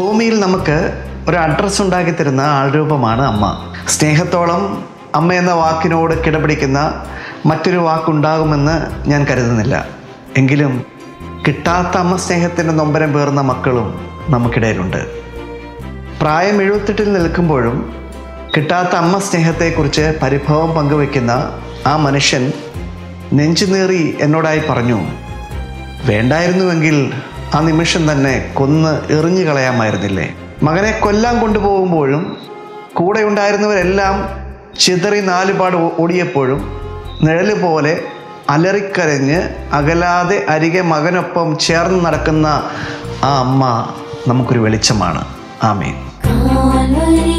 ഭൂമിയിൽ നമുക്ക് ഒരു അഡ്രസ്സ് ഉണ്ടാക്കി തരുന്ന ആൾരൂപമാണ് അമ്മ സ്നേഹത്തോളം അമ്മ എന്ന വാക്കിനോട് കിടപിടിക്കുന്ന മറ്റൊരു വാക്കുണ്ടാകുമെന്ന് ഞാൻ കരുതുന്നില്ല എങ്കിലും കിട്ടാത്ത അമ്മ സ്നേഹത്തിൻ്റെ നൊമ്പരം പേർന്ന മക്കളും നമുക്കിടയിലുണ്ട് പ്രായം എഴുപത്തെട്ടിൽ നിൽക്കുമ്പോഴും കിട്ടാത്ത അമ്മ സ്നേഹത്തെക്കുറിച്ച് പരിഭവം പങ്കുവെക്കുന്ന ആ മനുഷ്യൻ നെഞ്ചുനേറി എന്നോടായി പറഞ്ഞു വേണ്ടായിരുന്നുവെങ്കിൽ ആ നിമിഷം തന്നെ കൊന്ന് എറിഞ്ഞു കളയാമായിരുന്നില്ലേ മകനെ കൊല്ലാൻ കൊണ്ടുപോകുമ്പോഴും കൂടെ ഉണ്ടായിരുന്നവരെല്ലാം ചിതറി നാലുപാട് ഓ- ഓടിയപ്പോഴും നിഴല് പോലെ അലറിക്കരഞ്ഞ് അകലാതെ അരികെ മകനൊപ്പം ചേർന്ന് നടക്കുന്ന ആ അമ്മ നമുക്കൊരു വെളിച്ചമാണ് ആമേൻ കാൽവരി